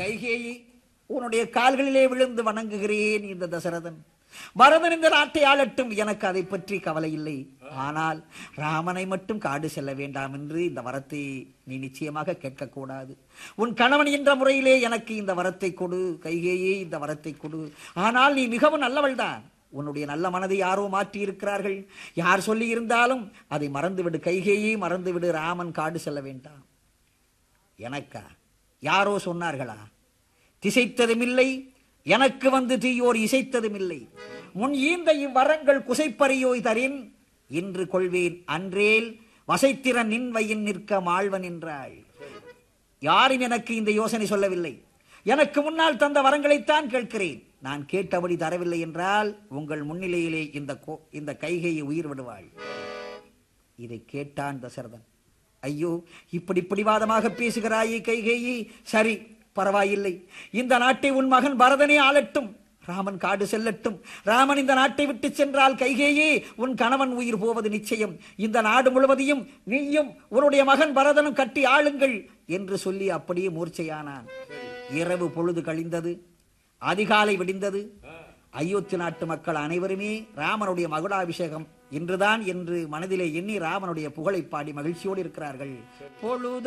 கைகேயி உன்னுடைய கால்களிலே விழுந்து வணங்குகிறேன் இந்த தசரதன் பரதன் இந்த நாட்டை ஆளட்டும் எனக்கு அதை பற்றி கவலை இல்லை ஆனால் ராமனை மட்டும் காடு செல்ல வேண்டாம் என்று இந்த வரத்தை நீ நிச்சயமாக கேட்கக்கூடாது உன் கணவன் என்ற முறையிலே எனக்கு இந்த வரத்தை கொடு கைகேயே இந்த வரத்தை கொடு ஆனால் நீ மிகவும் நல்லவள்தான் உன்னுடைய நல்ல மனதை யாரோ மாற்றி இருக்கிறார்கள் யார் சொல்லி இருந்தாலும் அதை மறந்துவிடு கைகேயே மறந்துவிடு ராமன் காடு செல்ல வேண்டாம் எனக்கா யாரோ சொன்னார்களா திசைத்ததுமில்லை எனக்கு வந்து தீயோர் இசைத்ததுமில்லை முன் ஈந்த இவ்வரங்கள் குசைப்பறியோய் தரின் இன்று கொள்வேன் அன்றேல் வசைத்திறன் நின் வையின் நிற்க மாழ்வன் என்றாள் யாரும் எனக்கு இந்த யோசனை சொல்லவில்லை எனக்கு முன்னால் தந்த வரங்களைத்தான் கேட்கிறேன் நான் கேட்டபடி தரவில்லை என்றால் உங்கள் முன்னிலையிலே இந்த கோ- இந்த கைகையை உயிர் விடுவாள் இதை கேட்டான் தசரதன் ஐயோ இப்படி பிடிவாதமாக பேசுகிறாயே கைகேயி சரி பரவாயில்லை இந்த நாட்டை உன் மகன் பரதனே ஆளட்டும் ராமன் காடு செல்லட்டும் ராமன் இந்த நாட்டை விட்டு சென்றால் கைகேயே உன் கணவன் உயிர் போவது நிச்சயம் இந்த நாடு முழுவதையும் நீயும் உன்னுடைய மகன் பரதனும் கட்டி ஆளுங்கள் என்று சொல்லி அப்படியே மூர்ச்சையானான் இரவு பொழுது கழிந்தது அதிகாலை விடிந்தது அயோத்தி நாட்டு மக்கள் அனைவருமே ராமனுடைய மகுடாபிஷேகம் இன்றுதான் என்று மனதிலே எண்ணி ராமனுடைய புகழை பாடி மகிழ்ச்சியோடு இருக்கிறார்கள் பொழுது